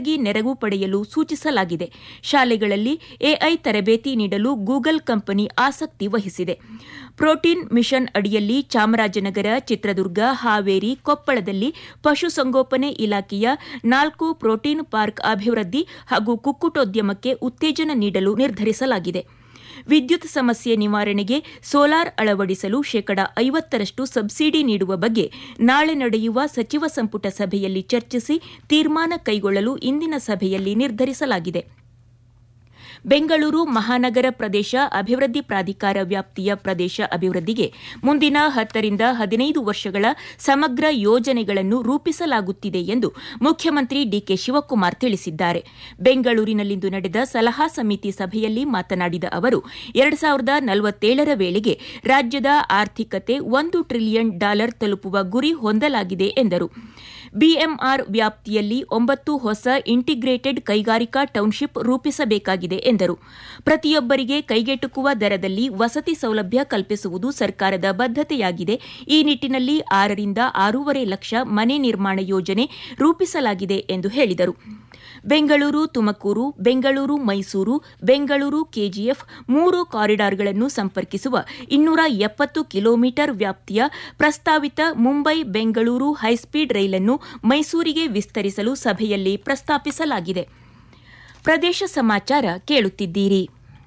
ಖಾಸಗಿ ನೆರವು ಪಡೆಯಲು ಸೂಚಿಸಲಾಗಿದೆ ಶಾಲೆಗಳಲ್ಲಿ ಎಐ ತರಬೇತಿ ನೀಡಲು ಗೂಗಲ್ ಕಂಪನಿ ಆಸಕ್ತಿ ವಹಿಸಿದೆ ಪ್ರೋಟೀನ್ ಮಿಷನ್ ಅಡಿಯಲ್ಲಿ ಚಾಮರಾಜನಗರ ಚಿತ್ರದುರ್ಗ ಹಾವೇರಿ ಕೊಪ್ಪಳದಲ್ಲಿ ಪಶುಸಂಗೋಪನೆ ಇಲಾಖೆಯ ನಾಲ್ಕು ಪ್ರೋಟೀನ್ ಪಾರ್ಕ್ ಅಭಿವೃದ್ಧಿ ಹಾಗೂ ಕುಕ್ಕುಟೋದ್ಯಮಕ್ಕೆ ಉತ್ತೇಜನ ನೀಡಲು ನಿರ್ಧರಿಸಲಾಗಿದೆ ವಿದ್ಯುತ್ ಸಮಸ್ಯೆ ನಿವಾರಣೆಗೆ ಸೋಲಾರ್ ಅಳವಡಿಸಲು ಶೇಕಡಾ ಐವತ್ತರಷ್ಟು ಸಬ್ಸಿಡಿ ನೀಡುವ ಬಗ್ಗೆ ನಾಳೆ ನಡೆಯುವ ಸಚಿವ ಸಂಪುಟ ಸಭೆಯಲ್ಲಿ ಚರ್ಚಿಸಿ ತೀರ್ಮಾನ ಕೈಗೊಳ್ಳಲು ಇಂದಿನ ಸಭೆಯಲ್ಲಿ ನಿರ್ಧರಿಸಲಾಗಿದೆ ಬೆಂಗಳೂರು ಮಹಾನಗರ ಪ್ರದೇಶ ಅಭಿವೃದ್ಧಿ ಪ್ರಾಧಿಕಾರ ವ್ಯಾಪ್ತಿಯ ಪ್ರದೇಶ ಅಭಿವೃದ್ಧಿಗೆ ಮುಂದಿನ ಹತ್ತರಿಂದ ಹದಿನೈದು ವರ್ಷಗಳ ಸಮಗ್ರ ಯೋಜನೆಗಳನ್ನು ರೂಪಿಸಲಾಗುತ್ತಿದೆ ಎಂದು ಮುಖ್ಯಮಂತ್ರಿ ಡಿಕೆ ಶಿವಕುಮಾರ್ ತಿಳಿಸಿದ್ದಾರೆ ಬೆಂಗಳೂರಿನಲ್ಲಿಂದು ನಡೆದ ಸಲಹಾ ಸಮಿತಿ ಸಭೆಯಲ್ಲಿ ಮಾತನಾಡಿದ ಅವರು ಎರಡು ಸಾವಿರದ ನಲವತ್ತೇಳರ ವೇಳೆಗೆ ರಾಜ್ಯದ ಆರ್ಥಿಕತೆ ಒಂದು ಟ್ರಿಲಿಯನ್ ಡಾಲರ್ ತಲುಪುವ ಗುರಿ ಹೊಂದಲಾಗಿದೆ ಎಂದರು ಬಿಎಂಆರ್ ವ್ಯಾಪ್ತಿಯಲ್ಲಿ ಒಂಬತ್ತು ಹೊಸ ಇಂಟಿಗ್ರೇಟೆಡ್ ಕೈಗಾರಿಕಾ ಟೌನ್ಶಿಪ್ ರೂಪಿಸಬೇಕಾಗಿದೆ ಎಂದರು ಪ್ರತಿಯೊಬ್ಬರಿಗೆ ಕೈಗೆಟುಕುವ ದರದಲ್ಲಿ ವಸತಿ ಸೌಲಭ್ಯ ಕಲ್ಪಿಸುವುದು ಸರ್ಕಾರದ ಬದ್ದತೆಯಾಗಿದೆ ಈ ನಿಟ್ಟಿನಲ್ಲಿ ಆರರಿಂದ ಆರೂವರೆ ಲಕ್ಷ ಮನೆ ನಿರ್ಮಾಣ ಯೋಜನೆ ರೂಪಿಸಲಾಗಿದೆ ಎಂದು ಹೇಳಿದರು ಬೆಂಗಳೂರು ತುಮಕೂರು ಬೆಂಗಳೂರು ಮೈಸೂರು ಬೆಂಗಳೂರು ಕೆಜಿಎಫ್ ಮೂರು ಕಾರಿಡಾರ್ಗಳನ್ನು ಸಂಪರ್ಕಿಸುವ ಇನ್ನೂರ ಎಪ್ಪತ್ತು ಕಿಲೋಮೀಟರ್ ವ್ಯಾಪ್ತಿಯ ಪ್ರಸ್ತಾವಿತ ಮುಂಬೈ ಬೆಂಗಳೂರು ಹೈಸ್ಪೀಡ್ ರೈಲನ್ನು ಮೈಸೂರಿಗೆ ವಿಸ್ತರಿಸಲು ಸಭೆಯಲ್ಲಿ ಪ್ರಸ್ತಾಪಿಸಲಾಗಿದೆ ಪ್ರದೇಶ ಸಮಾಚಾರ ಕೇಳುತ್ತಿದ್ದೀರಿ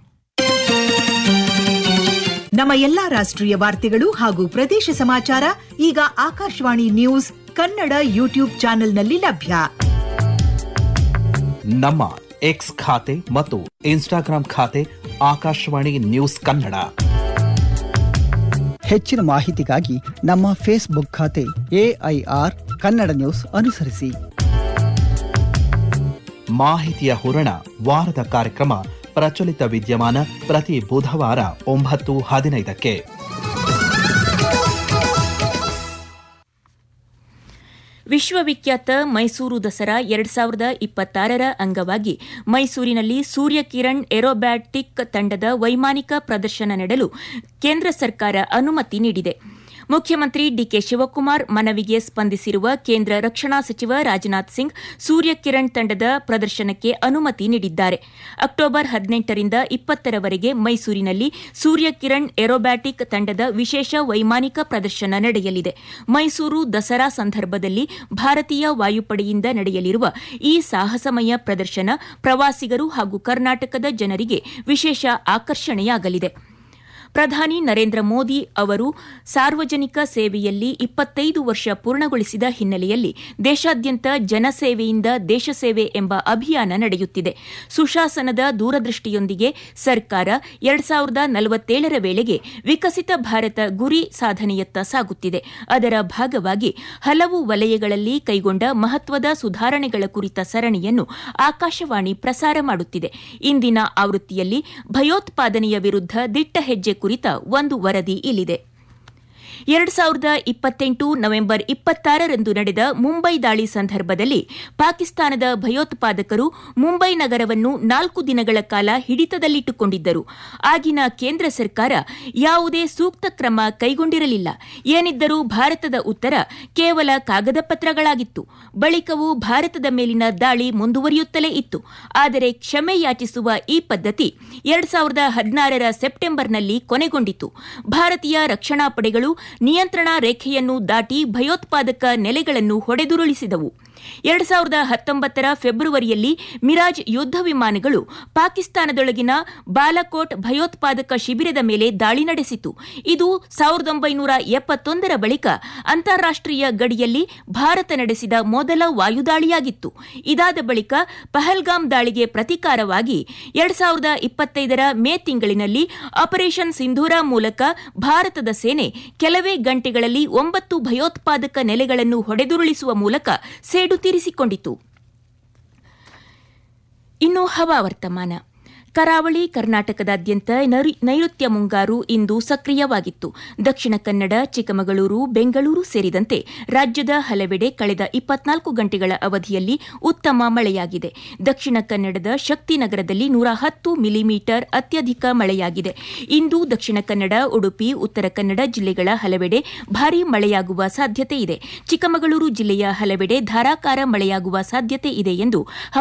ನಮ್ಮ ಎಲ್ಲಾ ರಾಷ್ಟ್ರೀಯ ವಾರ್ತೆಗಳು ಹಾಗೂ ಪ್ರದೇಶ ಸಮಾಚಾರ ಈಗ ಆಕಾಶವಾಣಿ ನ್ಯೂಸ್ ಕನ್ನಡ ಯೂಟ್ಯೂಬ್ ಚಾನೆಲ್ನಲ್ಲಿ ಲಭ್ಯ ನಮ್ಮ ಎಕ್ಸ್ ಖಾತೆ ಮತ್ತು ಇನ್ಸ್ಟಾಗ್ರಾಂ ಖಾತೆ ಆಕಾಶವಾಣಿ ನ್ಯೂಸ್ ಕನ್ನಡ ಹೆಚ್ಚಿನ ಮಾಹಿತಿಗಾಗಿ ನಮ್ಮ ಫೇಸ್ಬುಕ್ ಖಾತೆ ಎಐಆರ್ ಕನ್ನಡ ನ್ಯೂಸ್ ಅನುಸರಿಸಿ ಮಾಹಿತಿಯ ಹೂರಣ ವಾರದ ಕಾರ್ಯಕ್ರಮ ಪ್ರಚಲಿತ ವಿದ್ಯಮಾನ ಪ್ರತಿ ಬುಧವಾರ ಒಂಬತ್ತು ಹದಿನೈದಕ್ಕೆ ವಿಶ್ವವಿಖ್ಯಾತ ಮೈಸೂರು ದಸರಾ ಎರಡ್ ಸಾವಿರದ ಇಪ್ಪತ್ತಾರರ ಅಂಗವಾಗಿ ಮೈಸೂರಿನಲ್ಲಿ ಸೂರ್ಯ ಕಿರಣ್ ಏರೋಬ್ಯಾಟಿಕ್ ತಂಡದ ವೈಮಾನಿಕ ಪ್ರದರ್ಶನ ನೀಡಲು ಕೇಂದ್ರ ಸರ್ಕಾರ ಅನುಮತಿ ನೀಡಿದೆ ಮುಖ್ಯಮಂತ್ರಿ ಡಿಕೆ ಶಿವಕುಮಾರ್ ಮನವಿಗೆ ಸ್ಪಂದಿಸಿರುವ ಕೇಂದ್ರ ರಕ್ಷಣಾ ಸಚಿವ ರಾಜನಾಥ್ ಸಿಂಗ್ ಸೂರ್ಯ ಕಿರಣ್ ತಂಡದ ಪ್ರದರ್ಶನಕ್ಕೆ ಅನುಮತಿ ನೀಡಿದ್ದಾರೆ ಅಕ್ಟೋಬರ್ ಹದಿನೆಂಟರಿಂದ ಇಪ್ಪತ್ತರವರೆಗೆ ಮೈಸೂರಿನಲ್ಲಿ ಸೂರ್ಯ ಕಿರಣ್ ಏರೋಬ್ಯಾಟಿಕ್ ತಂಡದ ವಿಶೇಷ ವೈಮಾನಿಕ ಪ್ರದರ್ಶನ ನಡೆಯಲಿದೆ ಮೈಸೂರು ದಸರಾ ಸಂದರ್ಭದಲ್ಲಿ ಭಾರತೀಯ ವಾಯುಪಡೆಯಿಂದ ನಡೆಯಲಿರುವ ಈ ಸಾಹಸಮಯ ಪ್ರದರ್ಶನ ಪ್ರವಾಸಿಗರು ಹಾಗೂ ಕರ್ನಾಟಕದ ಜನರಿಗೆ ವಿಶೇಷ ಆಕರ್ಷಣೆಯಾಗಲಿದೆ ಪ್ರಧಾನಿ ನರೇಂದ್ರ ಮೋದಿ ಅವರು ಸಾರ್ವಜನಿಕ ಸೇವೆಯಲ್ಲಿ ಇಪ್ಪತ್ತೈದು ವರ್ಷ ಪೂರ್ಣಗೊಳಿಸಿದ ಹಿನ್ನೆಲೆಯಲ್ಲಿ ದೇಶಾದ್ಯಂತ ಜನಸೇವೆಯಿಂದ ದೇಶ ಸೇವೆ ಎಂಬ ಅಭಿಯಾನ ನಡೆಯುತ್ತಿದೆ ಸುಶಾಸನದ ದೂರದೃಷ್ಟಿಯೊಂದಿಗೆ ಸರ್ಕಾರ ಎರಡ್ ಸಾವಿರದ ನಲವತ್ತೇಳರ ವೇಳೆಗೆ ವಿಕಸಿತ ಭಾರತ ಗುರಿ ಸಾಧನೆಯತ್ತ ಸಾಗುತ್ತಿದೆ ಅದರ ಭಾಗವಾಗಿ ಹಲವು ವಲಯಗಳಲ್ಲಿ ಕೈಗೊಂಡ ಮಹತ್ವದ ಸುಧಾರಣೆಗಳ ಕುರಿತ ಸರಣಿಯನ್ನು ಆಕಾಶವಾಣಿ ಪ್ರಸಾರ ಮಾಡುತ್ತಿದೆ ಇಂದಿನ ಆವೃತ್ತಿಯಲ್ಲಿ ಭಯೋತ್ಪಾದನೆಯ ವಿರುದ್ಧ ದಿಟ್ಟ ಹೆಜ್ಜೆ ಕುರಿತ ಒಂದು ವರದಿ ಇಲ್ಲಿದೆ ಎರಡು ಸಾವಿರದ ಇಪ್ಪತ್ತೆಂಟು ನವೆಂಬರ್ ಇಪ್ಪತ್ತಾರರಂದು ನಡೆದ ಮುಂಬೈ ದಾಳಿ ಸಂದರ್ಭದಲ್ಲಿ ಪಾಕಿಸ್ತಾನದ ಭಯೋತ್ಪಾದಕರು ಮುಂಬೈ ನಗರವನ್ನು ನಾಲ್ಕು ದಿನಗಳ ಕಾಲ ಹಿಡಿತದಲ್ಲಿಟ್ಟುಕೊಂಡಿದ್ದರು ಆಗಿನ ಕೇಂದ್ರ ಸರ್ಕಾರ ಯಾವುದೇ ಸೂಕ್ತ ಕ್ರಮ ಕೈಗೊಂಡಿರಲಿಲ್ಲ ಏನಿದ್ದರೂ ಭಾರತದ ಉತ್ತರ ಕೇವಲ ಕಾಗದ ಪತ್ರಗಳಾಗಿತ್ತು ಬಳಿಕವೂ ಭಾರತದ ಮೇಲಿನ ದಾಳಿ ಮುಂದುವರಿಯುತ್ತಲೇ ಇತ್ತು ಆದರೆ ಕ್ಷಮೆ ಯಾಚಿಸುವ ಈ ಪದ್ಧತಿ ಎರಡು ಸಾವಿರದ ಹದಿನಾರರ ಸೆಪ್ಟೆಂಬರ್ನಲ್ಲಿ ಕೊನೆಗೊಂಡಿತು ಭಾರತೀಯ ರಕ್ಷಣಾ ಪಡೆಗಳು ನಿಯಂತ್ರಣ ರೇಖೆಯನ್ನು ದಾಟಿ ಭಯೋತ್ಪಾದಕ ನೆಲೆಗಳನ್ನು ಹೊಡೆದುರುಳಿಸಿದವು ಎರಡು ಸಾವಿರದ ಹತ್ತೊಂಬತ್ತರ ಫೆಬ್ರವರಿಯಲ್ಲಿ ಮಿರಾಜ್ ಯುದ್ಧ ವಿಮಾನಗಳು ಪಾಕಿಸ್ತಾನದೊಳಗಿನ ಬಾಲಕೋಟ್ ಭಯೋತ್ಪಾದಕ ಶಿಬಿರದ ಮೇಲೆ ದಾಳಿ ನಡೆಸಿತು ಇದು ಸಾವಿರದ ಒಂಬೈನೂರ ಎಪ್ಪತ್ತೊಂದರ ಬಳಿಕ ಅಂತಾರಾಷ್ಟೀಯ ಗಡಿಯಲ್ಲಿ ಭಾರತ ನಡೆಸಿದ ಮೊದಲ ವಾಯುದಾಳಿಯಾಗಿತ್ತು ಇದಾದ ಬಳಿಕ ಪಹಲ್ಗಾಮ್ ದಾಳಿಗೆ ಪ್ರತಿಕಾರವಾಗಿ ಎರಡು ಸಾವಿರದ ಇಪ್ಪತ್ತೈದರ ಮೇ ತಿಂಗಳಿನಲ್ಲಿ ಆಪರೇಷನ್ ಸಿಂಧೂರ ಮೂಲಕ ಭಾರತದ ಸೇನೆ ಕೆಲವೇ ಗಂಟೆಗಳಲ್ಲಿ ಒಂಬತ್ತು ಭಯೋತ್ಪಾದಕ ನೆಲೆಗಳನ್ನು ಹೊಡೆದುರುಳಿಸುವ ಮೂಲಕ ಸೇಡು ತೀರಿಸಿಕೊಂಡಿತು ಇನ್ನು ಹವಾವರ್ತಮಾನ ಕರಾವಳಿ ಕರ್ನಾಟಕದಾದ್ಯಂತ ನೈಋತ್ಯ ಮುಂಗಾರು ಇಂದು ಸಕ್ರಿಯವಾಗಿತ್ತು ದಕ್ಷಿಣ ಕನ್ನಡ ಚಿಕ್ಕಮಗಳೂರು ಬೆಂಗಳೂರು ಸೇರಿದಂತೆ ರಾಜ್ಯದ ಹಲವೆಡೆ ಕಳೆದ ಇಪ್ಪತ್ನಾಲ್ಕು ಗಂಟೆಗಳ ಅವಧಿಯಲ್ಲಿ ಉತ್ತಮ ಮಳೆಯಾಗಿದೆ ದಕ್ಷಿಣ ಕನ್ನಡದ ಶಕ್ತಿನಗರದಲ್ಲಿ ನೂರ ಹತ್ತು ಮಿಲಿಮೀಟರ್ ಅತ್ಯಧಿಕ ಮಳೆಯಾಗಿದೆ ಇಂದು ದಕ್ಷಿಣ ಕನ್ನಡ ಉಡುಪಿ ಉತ್ತರ ಕನ್ನಡ ಜಿಲ್ಲೆಗಳ ಹಲವೆಡೆ ಭಾರೀ ಮಳೆಯಾಗುವ ಸಾಧ್ಯತೆ ಇದೆ ಚಿಕ್ಕಮಗಳೂರು ಜಿಲ್ಲೆಯ ಹಲವೆಡೆ ಧಾರಾಕಾರ ಮಳೆಯಾಗುವ ಸಾಧ್ಯತೆ ಇದೆ ಎಂದು